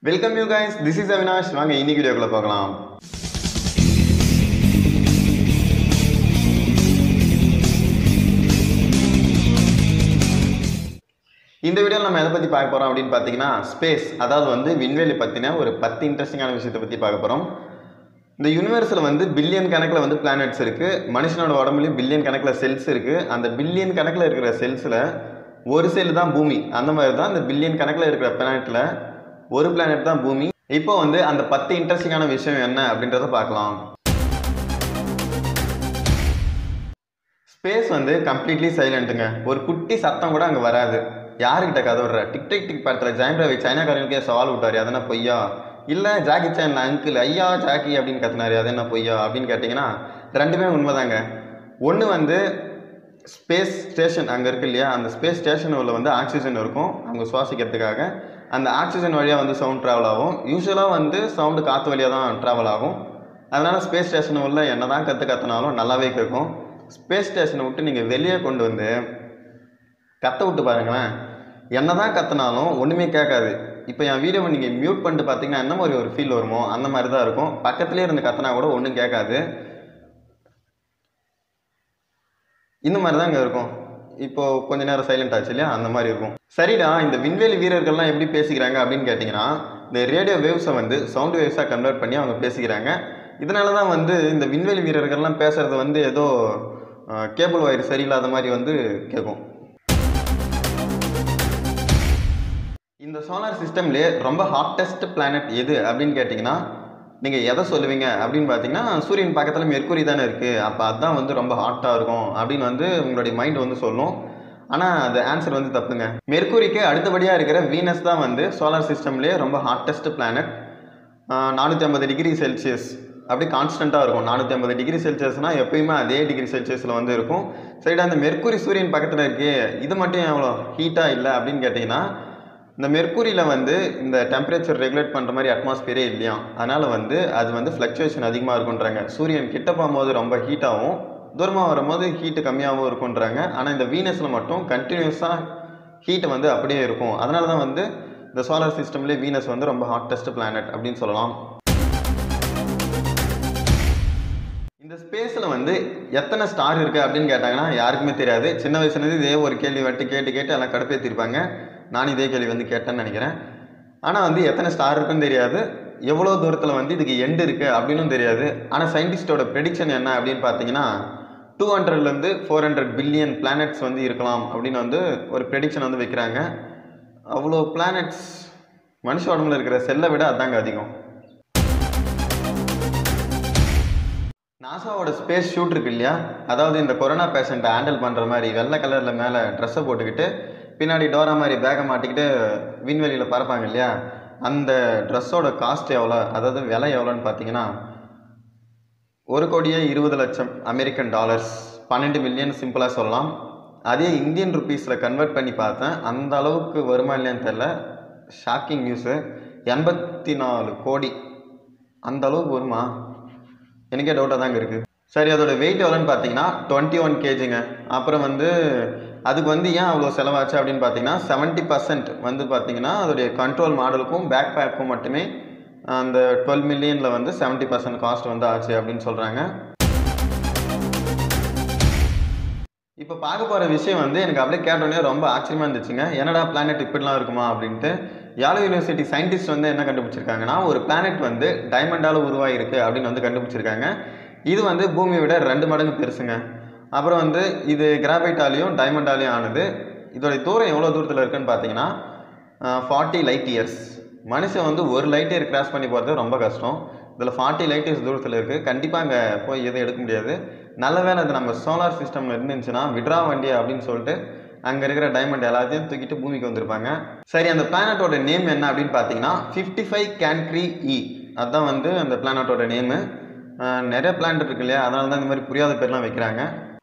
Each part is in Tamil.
Welcome you guys this is Avinash வாங்க இன்னைக்கு வீடியோக்குள்ள பார்க்கலாம் இந்த வீடியோவில் நம்ம எதை பற்றி பார்க்க போகிறோம் அப்படின்னு பார்த்தீங்கன்னா ஸ்பேஸ் அதாவது வந்து விண்வெளி பற்றின ஒரு பத்து இன்ட்ரெஸ்டிங்கான விஷயத்தை பற்றி பார்க்க போகிறோம் இந்த யூனிவர்ஸில் வந்து பில்லியன் கணக்கில் வந்து பிளானட்ஸ் இருக்குது மனுஷனோட உடம்புலையும் பில்லியன் கணக்கில் செல்ஸ் இருக்குது அந்த பில்லியன் கணக்கில் இருக்கிற செல்ஸில் ஒரு செல் தான் பூமி அந்த மாதிரி தான் இந்த பில்லியன் கணக்கில் இருக்கிற பிளானெட்டில் ஒரு பிளானட் தான் பூமி இப்போ வந்து அந்த பத்து இன்ட்ரெஸ்டிங்கான விஷயம் என்ன அப்படின்றத பார்க்கலாம் ஸ்பேஸ் வந்து கம்ப்ளீட்லி சைலண்ட்டுங்க ஒரு குட்டி சத்தம் கூட அங்கே வராது யாருக்கிட்ட கதை விடுற டிக் டிக் டிக் படத்தில் ஜெயம் ரவி சைனாக்காரங்களுக்கே சவால் விட்டாரு அது என்ன பொய்யா இல்லை ஜாக்கி சேன் அங்கிள் ஐயா ஜாக்கி அப்படின்னு கத்துனாரு அது என்ன பொய்யா அப்படின்னு கேட்டிங்கன்னா ரெண்டுமே உண்மைதாங்க ஒன்று வந்து ஸ்பேஸ் ஸ்டேஷன் அங்கே இருக்கு இல்லையா அந்த ஸ்பேஸ் ஸ்டேஷன் உள்ள வந்து ஆக்சிஜன் இருக்கும் அவங்க சுவாசிக்கிறதுக்காக அந்த ஆக்சிஜன் வழியாக வந்து சவுண்ட் ட்ராவல் ஆகும் யூஸ்வலாக வந்து சவுண்டு காற்று வழியாக தான் ட்ராவல் ஆகும் அதனால் ஸ்பேஸ் ஸ்டேஷன் உள்ள என்ன தான் கற்று கற்றுனாலும் நல்லாவே கேட்கும் ஸ்பேஸ் ஸ்டேஷனை விட்டு நீங்கள் வெளியே கொண்டு வந்து கத்த விட்டு பாருங்களேன் என்ன தான் கத்துனாலும் ஒன்றுமே கேட்காது இப்போ என் வீடியோவை நீங்கள் மியூட் பண்ணிட்டு பார்த்தீங்கன்னா என்ன மாதிரி ஒரு ஃபீல் வருமோ அந்த மாதிரி தான் இருக்கும் பக்கத்துலேயே இருந்து கத்துனா கூட ஒன்றும் கேட்காது இந்த மாதிரி தான் இங்கே இருக்கும் இப்போ கொஞ்ச நேரம் சைலண்ட் ஆச்சு இல்லையா அந்த மாதிரி இருக்கும் சரிடா இந்த விண்வெளி வீரர்கள்லாம் எப்படி பேசிக்கிறாங்க அப்படின்னு கேட்டிங்கன்னா இந்த ரேடியோ வேவ்ஸை வந்து சவுண்ட் வேவ்ஸாக கன்வெர்ட் பண்ணி அவங்க பேசிக்கிறாங்க இதனால தான் வந்து இந்த விண்வெளி வீரர்கள்லாம் பேசுறது வந்து ஏதோ கேபிள் ஒயர் சரியில்லாத மாதிரி வந்து கேட்கும் இந்த சோலார் சிஸ்டம்லேயே ரொம்ப ஹாட்டஸ்ட் பிளானட் எது அப்படின்னு கேட்டிங்கன்னா நீங்கள் எதை சொல்லுவீங்க அப்படின்னு பார்த்தீங்கன்னா சூரியன் பக்கத்தில் மெர்க்குரி தானே இருக்குது அப்போ அதுதான் வந்து ரொம்ப ஹாட்டாக இருக்கும் அப்படின்னு வந்து உங்களுடைய மைண்ட் வந்து சொல்லும் ஆனால் அது ஆன்சர் வந்து தப்புங்க மெர்க்குரிக்கு அடுத்தபடியாக இருக்கிற வீனஸ் தான் வந்து சோலார் சிஸ்டம்லேயே ரொம்ப ஹாட்டஸ்ட் பிளானட் நானூற்றி ஐம்பது டிகிரி செல்சியஸ் அப்படி கான்ஸ்டண்ட்டாக இருக்கும் நானூற்றி ஐம்பது டிகிரி செல்சியஸ்னால் எப்பயுமே அதே டிகிரி செல்சியஸில் வந்து இருக்கும் சரிடா அந்த மெர்க்குரி சூரியன் பக்கத்தில் இருக்கே இது மட்டும் எவ்வளோ ஹீட்டாக இல்லை அப்படின்னு கேட்டிங்கன்னா இந்த மெர்க்குரியில் வந்து இந்த டெம்பரேச்சர் ரெகுலேட் பண்ணுற மாதிரி அட்மாஸ்பியரே இல்லையா அதனால் வந்து அது வந்து ஃப்ளக்சுவேஷன் அதிகமாக இருக்குன்றாங்க சூரியன் கிட்ட போகும்போது ரொம்ப ஹீட்டாகவும் தூரமாக வரும்போது ஹீட்டு கம்மியாகவும் இருக்குன்றாங்க ஆனால் இந்த வீனஸில் மட்டும் கண்டினியூஸாக ஹீட்டு வந்து அப்படியே இருக்கும் அதனால தான் வந்து இந்த சோலார் சிஸ்டம்லேயே வீனஸ் வந்து ரொம்ப ஹாட்டஸ்ட் பிளானட் அப்படின்னு சொல்லலாம் இந்த ஸ்பேஸில் வந்து எத்தனை ஸ்டார் இருக்குது அப்படின்னு கேட்டாங்கன்னா யாருக்குமே தெரியாது சின்ன வயசுலேருந்து இதே ஒரு கேள்வி வட்டி கேட்டு கேட்டு எல்லாம் கடுப்பேற்றிருப்பாங்க நான் இதே கேள்வி வந்து கேட்டேன்னு நினைக்கிறேன் ஆனால் வந்து எத்தனை ஸ்டார் இருக்குன்னு தெரியாது எவ்வளோ தூரத்தில் வந்து இதுக்கு எண்டு இருக்குது அப்படின்னும் தெரியாது ஆனால் சயின்டிஸ்டோட ப்ரெடிக்ஷன் என்ன அப்படின்னு பார்த்தீங்கன்னா டூ ஹண்ட்ரட்லேருந்து ஃபோர் ஹண்ட்ரட் பில்லியன் பிளானட்ஸ் வந்து இருக்கலாம் அப்படின்னு வந்து ஒரு ப்ரெடிக்ஷன் வந்து வைக்கிறாங்க அவ்வளோ பிளானட்ஸ் மனுஷ உடம்புல இருக்கிற செல்லை விட அதாங்க அதிகம் நாசாவோட ஸ்பேஸ் ஷூட் இருக்கு இல்லையா அதாவது இந்த கொரோனா பேஷண்ட்டை ஹேண்டில் பண்ணுற மாதிரி வெள்ளை கலரில் மேலே ட்ரெஸ்ஸை போட்டுக்கிட்டு பின்னாடி டோரா மாதிரி பேக்கை மாட்டிக்கிட்டு விண்வெளியில் பறப்பாங்க இல்லையா அந்த ட்ரெஸ்ஸோட காஸ்ட் எவ்வளோ அதாவது விலை எவ்வளோன்னு பார்த்தீங்கன்னா ஒரு கோடியே இருபது லட்சம் அமெரிக்கன் டாலர்ஸ் பன்னெண்டு மில்லியன் சிம்பிளாக சொல்லலாம் அதே இந்தியன் ருபீஸில் கன்வெர்ட் பண்ணி பார்த்தேன் அந்த அளவுக்கு வருமா இல்லையான்னு தெரில ஷாக்கிங் நியூஸு எண்பத்தி நாலு கோடி அந்த அளவுக்கு வருமா எனக்கே டவுட்டாக தாங்க இருக்குது சரி அதோட வெயிட் எவ்வளோன்னு பார்த்தீங்கன்னா டுவெண்ட்டி ஒன் கேஜிங்க அப்புறம் வந்து அதுக்கு வந்து ஏன் அவ்வளோ செலவாச்சு அப்படின்னு பார்த்தீங்கன்னா செவன்ட்டி பர்சன்ட் வந்து பார்த்தீங்கன்னா அதோடைய கண்ட்ரோல் மாடலுக்கும் பேக் பேக்கும் மட்டுமே அந்த டுவெல் மில்லியனில் வந்து செவன்ட்டி பர்சன்ட் காஸ்ட் வந்து ஆச்சு அப்படின்னு சொல்கிறாங்க இப்போ பார்க்க போகிற விஷயம் வந்து எனக்கு அப்படியே கேட்டோடனே ரொம்ப ஆச்சரியமாக இருந்துச்சுங்க என்னடா பிளானட் இப்படிலாம் இருக்குமா அப்படின்ட்டு யாழ் யூனிவர்சிட்டி சயின்டிஸ்ட் வந்து என்ன கண்டுபிடிச்சிருக்காங்கன்னா ஒரு பிளானட் வந்து டைமண்டால் உருவாகிருக்கு அப்படின்னு வந்து கண்டுபிடிச்சிருக்காங்க இது வந்து பூமியை விட ரெண்டு மடங்கு பெருசுங்க அப்புறம் வந்து இது கிராஃபைட்டாலையும் டைமண்டாலையும் ஆனது இதோடைய தூரம் எவ்வளோ தூரத்தில் இருக்குன்னு பார்த்தீங்கன்னா ஃபார்ட்டி லைட் இயர்ஸ் மனுஷன் வந்து ஒரு லைட் இயர் கிராஸ் பண்ணி போகிறது ரொம்ப கஷ்டம் இதில் ஃபார்ட்டி லைட் இயர்ஸ் தூரத்தில் இருக்குது கண்டிப்பாக அங்கே போய் எதுவும் எடுக்க முடியாது நல்ல வேலை அது நம்ம சோலார் சிஸ்டமில் இருந்துச்சுன்னா விட்ரா வண்டி அப்படின்னு சொல்லிட்டு அங்கே இருக்கிற டைமண்ட் எல்லாத்தையும் தூக்கிட்டு பூமிக்கு வந்திருப்பாங்க சரி அந்த பிளானட்டோட நேம் என்ன அப்படின்னு பார்த்தீங்கன்னா ஃபிஃப்டி ஃபைவ் கேன்க்ரி இ அதுதான் வந்து அந்த பிளானட்டோட நேமு நிறைய பிளானட் இருக்கு இல்லையா அதனால தான் இந்த மாதிரி புரியாத பேர்லாம் வைக்கிறாங்க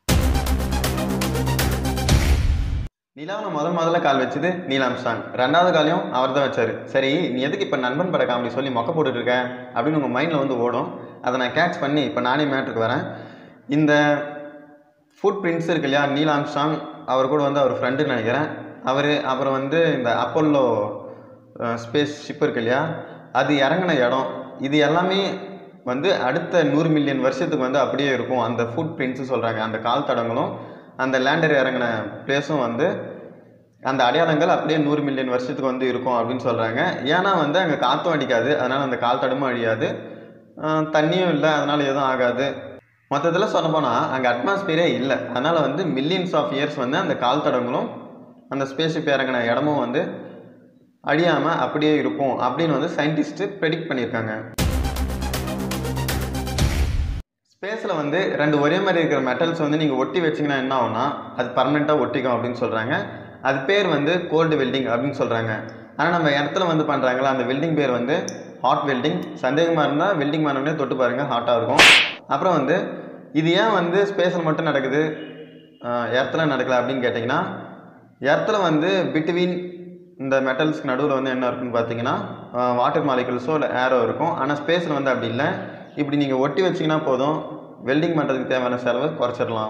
நிலாவில் முதல் முதல்ல கால் வச்சது நீலாம்ஸ்டாங் ரெண்டாவது காலையும் அவர் தான் வச்சார் சரி நீ எதுக்கு இப்போ நண்பன் பட காமெடி சொல்லி மொக்க போட்டுட்டு இருக்க அப்படின்னு உங்கள் மைண்டில் வந்து ஓடும் அதை நான் கேட்ச் பண்ணி இப்போ நானே மேட்ருக்கு வரேன் இந்த ஃபுட் பிரிண்ட்ஸ் இருக்கு இல்லையா நீலாம்ஸ்டாங் அவர் கூட வந்து அவர் ஃப்ரெண்டுன்னு நினைக்கிறேன் அவர் அப்புறம் வந்து இந்த அப்போல்லோ ஸ்பேஸ் ஷிப் இருக்கு இல்லையா அது இறங்கின இடம் இது எல்லாமே வந்து அடுத்த நூறு மில்லியன் வருஷத்துக்கு வந்து அப்படியே இருக்கும் அந்த ஃபுட் பிரிண்ட்ஸு சொல்கிறாங்க அந்த கால் தடங்களும் அந்த லேண்டர் இறங்கின பிளேஸும் வந்து அந்த அடையாளங்கள் அப்படியே நூறு மில்லியன் வருஷத்துக்கு வந்து இருக்கும் அப்படின்னு சொல்கிறாங்க ஏன்னா வந்து அங்கே காற்றும் அடிக்காது அதனால் அந்த கால் தடமும் அழியாது ஆஹ் தண்ணியும் இல்லை அதனால் எதுவும் ஆகாது மொத்தத்தில் சொல்ல போனால் அங்கே அட்மாஸ்பியரே இல்லை அதனால் வந்து மில்லியன்ஸ் ஆஃப் இயர்ஸ் வந்து அந்த கால் தடங்களும் அந்த ஸ்பேஸ்ஷிப் இறங்கின இடமும் வந்து அழியாமல் அப்படியே இருக்கும் அப்படின்னு வந்து சயின்டிஸ்ட்டு ப்ரெடிக்ட் பண்ணியிருக்காங்க ஸ்பேஸில் வந்து ரெண்டு ஒரே மாதிரி இருக்கிற மெட்டல்ஸ் வந்து நீங்கள் ஒட்டி வச்சிங்கன்னா என்ன ஆகும்னா அது பர்மனெண்ட்டாக ஒட்டிக்கும் அப்படின்னு சொல்கிறாங்க அது பேர் வந்து கோல்டு வெல்டிங் அப்படின்னு சொல்கிறாங்க ஆனால் நம்ம இடத்துல வந்து பண்ணுறாங்களா அந்த வெல்டிங் பேர் வந்து ஹாட் வெல்டிங் சந்தேகமாக இருந்தால் வெல்டிங் பண்ணோடனே தொட்டு பாருங்கள் ஹாட்டாக இருக்கும் அப்புறம் வந்து இது ஏன் வந்து ஸ்பேஸில் மட்டும் நடக்குது இடத்துல நடக்கல அப்படின்னு கேட்டிங்கன்னா இடத்துல வந்து பிட்வீன் இந்த மெட்டல்ஸ்க்கு நடுவில் வந்து என்ன இருக்குன்னு பார்த்தீங்கன்னா வாட்டர் மாலிகுல்ஸோ இல்லை ஏரோ இருக்கும் ஆனால் ஸ்பேஸில் வந்து அப்படி இல்லை இப்படி நீங்கள் ஒட்டி வச்சிங்கன்னா போதும் வெல்டிங் பண்ணுறதுக்கு தேவையான செலவு குறைச்சிடலாம்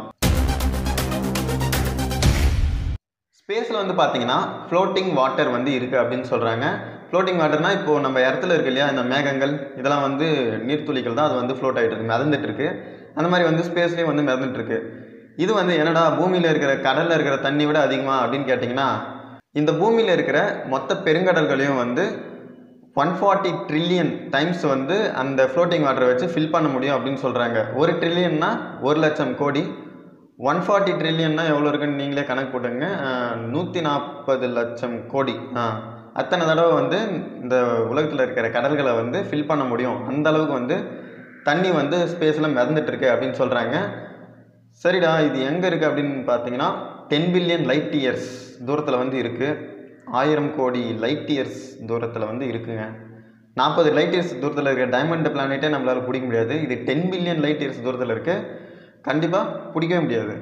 ஸ்பேஸில் வந்து பார்த்தீங்கன்னா ஃப்ளோட்டிங் வாட்டர் வந்து இருக்குது அப்படின்னு சொல்கிறாங்க ஃப்ளோட்டிங் வாட்டர்னா இப்போது நம்ம இடத்துல இருக்கு இல்லையா இந்த மேகங்கள் இதெல்லாம் வந்து நீர்த்துளிகள் தான் அது வந்து ஃப்ளோட் ஆகிட்டு இருக்கு மிதந்துட்டு இருக்கு அந்த மாதிரி வந்து ஸ்பேஸ்லேயும் வந்து மிதந்துட்டு இருக்கு இது வந்து என்னடா பூமியில் இருக்கிற கடலில் இருக்கிற தண்ணி விட அதிகமாக அப்படின்னு கேட்டிங்கன்னா இந்த பூமியில் இருக்கிற மொத்த பெருங்கடல்களையும் வந்து ஒன் ஃபார்ட்டி ட்ரில்லியன் டைம்ஸ் வந்து அந்த ஃப்ளோட்டிங் வாட்டரை வச்சு ஃபில் பண்ண முடியும் அப்படின்னு சொல்கிறாங்க ஒரு ட்ரில்லியன்னா ஒரு லட்சம் கோடி ஒன் ஃபார்ட்டி ட்ரில்லியன்னா எவ்வளோ இருக்குன்னு நீங்களே கணக்கு போட்டுங்க நூற்றி நாற்பது லட்சம் கோடி ஆ அத்தனை தடவை வந்து இந்த உலகத்தில் இருக்கிற கடல்களை வந்து ஃபில் பண்ண முடியும் அந்த அளவுக்கு வந்து தண்ணி வந்து ஸ்பேஸில் மிதந்துட்டு இருக்கு அப்படின்னு சொல்கிறாங்க சரிடா இது எங்கே இருக்குது அப்படின்னு பார்த்தீங்கன்னா டென் பில்லியன் லைட் இயர்ஸ் தூரத்தில் வந்து இருக்குது ஆயிரம் கோடி லைட் இயர்ஸ் தூரத்தில் வந்து இருக்குங்க நாற்பது லைட் இயர்ஸ் தூரத்தில் இருக்க டைமண்ட் பிளானெட்டே நம்மளால் பிடிக்க முடியாது இது டென் பில்லியன் லைட் இயர்ஸ் தூரத்தில் இருக்குது கண்டிப்பாக பிடிக்கவே முடியாது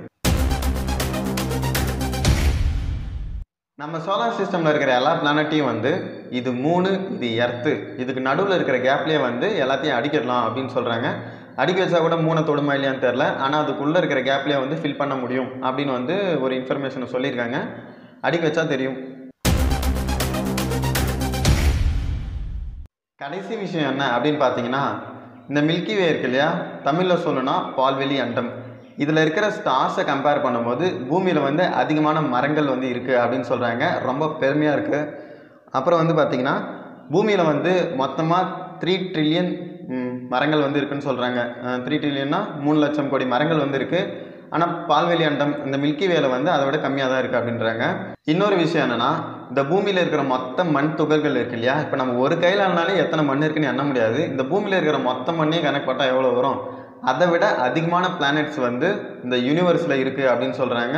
நம்ம சோலார் சிஸ்டமில் இருக்கிற எல்லா பிளானட்டையும் வந்து இது மூணு இது எர்த்து இதுக்கு நடுவில் இருக்கிற கேப்லேயே வந்து எல்லாத்தையும் அடிக்கிடலாம் அப்படின்னு சொல்கிறாங்க அடிக்க வச்சா கூட மூணை தொடுமா இல்லையான்னு தெரில ஆனால் அதுக்குள்ளே இருக்கிற கேப்லேயே வந்து ஃபில் பண்ண முடியும் அப்படின்னு வந்து ஒரு இன்ஃபர்மேஷனை சொல்லியிருக்காங்க அடிக்க வச்சா தெரியும் கடைசி விஷயம் என்ன அப்படின்னு பார்த்தீங்கன்னா இந்த மில்கி வே இருக்கு இல்லையா தமிழில் சொல்லணும்னா பால்வெளி அண்டம் இதில் இருக்கிற ஸ்டார்ஸை கம்பேர் பண்ணும்போது பூமியில் வந்து அதிகமான மரங்கள் வந்து இருக்குது அப்படின்னு சொல்கிறாங்க ரொம்ப பெருமையாக இருக்குது அப்புறம் வந்து பார்த்திங்கன்னா பூமியில் வந்து மொத்தமாக த்ரீ ட்ரில்லியன் மரங்கள் வந்து இருக்குன்னு சொல்கிறாங்க த்ரீ ட்ரில்லியன்னா மூணு லட்சம் கோடி மரங்கள் வந்து இருக்குது ஆனால் பால்வெளி அண்டம் இந்த மில்கி வேல வந்து அதை விட கம்மியாக தான் இருக்குது அப்படின்றாங்க இன்னொரு விஷயம் என்னென்னா இந்த பூமியில் இருக்கிற மொத்த மண் துகள்கள் இருக்கு இல்லையா இப்போ நம்ம ஒரு கையில் ஆனாலே எத்தனை மண் இருக்குன்னு எண்ண முடியாது இந்த பூமியில் இருக்கிற மொத்த மண்ணையும் கணக்கு போட்டால் எவ்வளோ வரும் அதை விட அதிகமான பிளானெட்ஸ் வந்து இந்த யூனிவர்ஸில் இருக்குது அப்படின்னு சொல்கிறாங்க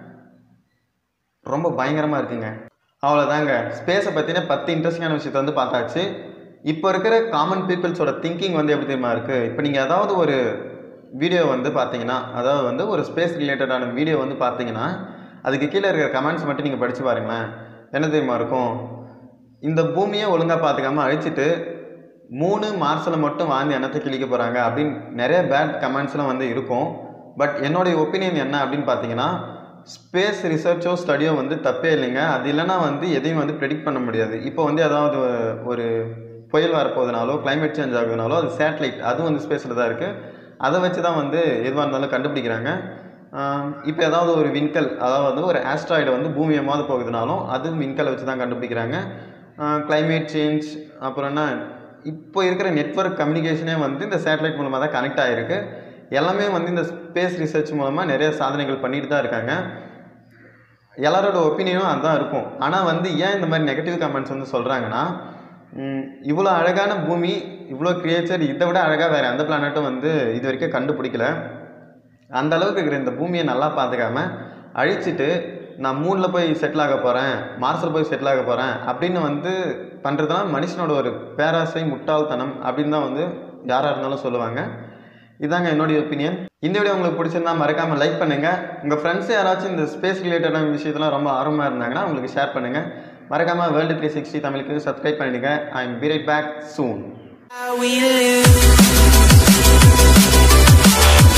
ரொம்ப பயங்கரமாக இருக்குங்க அவ்வளோதாங்க ஸ்பேஸை பற்றின பத்து இன்ட்ரெஸ்டிங்கான விஷயத்தை வந்து பார்த்தாச்சு இப்போ இருக்கிற காமன் பீப்புள்ஸோட திங்கிங் வந்து எப்படி தெரியுமா இருக்குது இப்போ நீங்கள் ஏதாவது ஒரு வீடியோ வந்து பார்த்தீங்கன்னா அதாவது வந்து ஒரு ஸ்பேஸ் ரிலேட்டடான வீடியோ வந்து பார்த்தீங்கன்னா அதுக்கு கீழே இருக்கிற கமெண்ட்ஸ் மட்டும் நீங்கள் படித்து பாருங்களேன் என்ன தெரியுமா இருக்கும் இந்த பூமியை ஒழுங்காக பார்த்துக்காம அழிச்சிட்டு மூணு மார்ஸில் மட்டும் வாழ்ந்து எண்ணத்தை கிழிக்க போகிறாங்க அப்படின்னு நிறைய பேட் கமெண்ட்ஸ்லாம் வந்து இருக்கும் பட் என்னுடைய ஒப்பீனியன் என்ன அப்படின்னு பார்த்தீங்கன்னா ஸ்பேஸ் ரிசர்ச்சோ ஸ்டடியோ வந்து தப்பே இல்லைங்க அது இல்லைன்னா வந்து எதையும் வந்து ப்ரெடிக்ட் பண்ண முடியாது இப்போ வந்து ஏதாவது ஒரு புயல் வரப்போகுதுனாலோ கிளைமேட் சேஞ்ச் ஆகுதுனாலோ அது சேட்டலைட் அதுவும் வந்து ஸ்பேஸில் தான் இருக்குது அதை வச்சு தான் வந்து எதுவாக இருந்தாலும் கண்டுபிடிக்கிறாங்க இப்போ ஏதாவது ஒரு விண்கல் அதாவது வந்து ஒரு ஆஸ்ட்ராய்டு வந்து பூமியை மோத போகுதுனாலும் அதுவும் விண்கலை வச்சு தான் கண்டுபிடிக்கிறாங்க கிளைமேட் சேஞ்ச் அப்புறம் என்ன இப்போ இருக்கிற நெட்ஒர்க் கம்யூனிகேஷனே வந்து இந்த சேட்டலைட் மூலமாக தான் கனெக்ட் ஆகிருக்கு எல்லாமே வந்து இந்த ஸ்பேஸ் ரிசர்ச் மூலமாக நிறைய சாதனைகள் பண்ணிட்டு தான் இருக்காங்க எல்லாரோட ஒப்பீனியனும் அதுதான் இருக்கும் ஆனால் வந்து ஏன் இந்த மாதிரி நெகட்டிவ் கமெண்ட்ஸ் வந்து சொல்கிறாங்கன்னா இவ்வளோ அழகான பூமி இவ்வளோ கிரியேச்சர் இதை விட அழகாக வேறு எந்த பிளானட்டும் வந்து இது வரைக்கும் கண்டுபிடிக்கல அந்த அளவுக்கு இருக்கிற இந்த பூமியை நல்லா பார்த்துக்காம அழிச்சிட்டு நான் மூணில் போய் செட்டில் ஆக போகிறேன் மார்ஸில் போய் செட்டில் ஆக போகிறேன் அப்படின்னு வந்து பண்ணுறதுலாம் மனுஷனோட ஒரு பேராசை முட்டாள்தனம் அப்படின்னு தான் வந்து யாராக இருந்தாலும் சொல்லுவாங்க இதாங்க என்னுடைய ஒப்பீனியன் இந்த வீடியோ உங்களுக்கு பிடிச்சிருந்தா மறக்காமல் லைக் பண்ணுங்கள் உங்கள் ஃப்ரெண்ட்ஸ் யாராச்சும் இந்த ஸ்பேஸ் ரிலேட்டடான விஷயத்தெல்லாம் ரொம்ப ஆர்வமாக இருந்தாங்கன்னா உங்களுக்கு ஷேர் பண்ணுங்கள் மறக்காமல் வேர்ல்டு த்ரீ சிக்ஸ்டி தமிழுக்கு சப்ஸ்கிரைப் பண்ணிடுங்க I'm be right back soon How we live.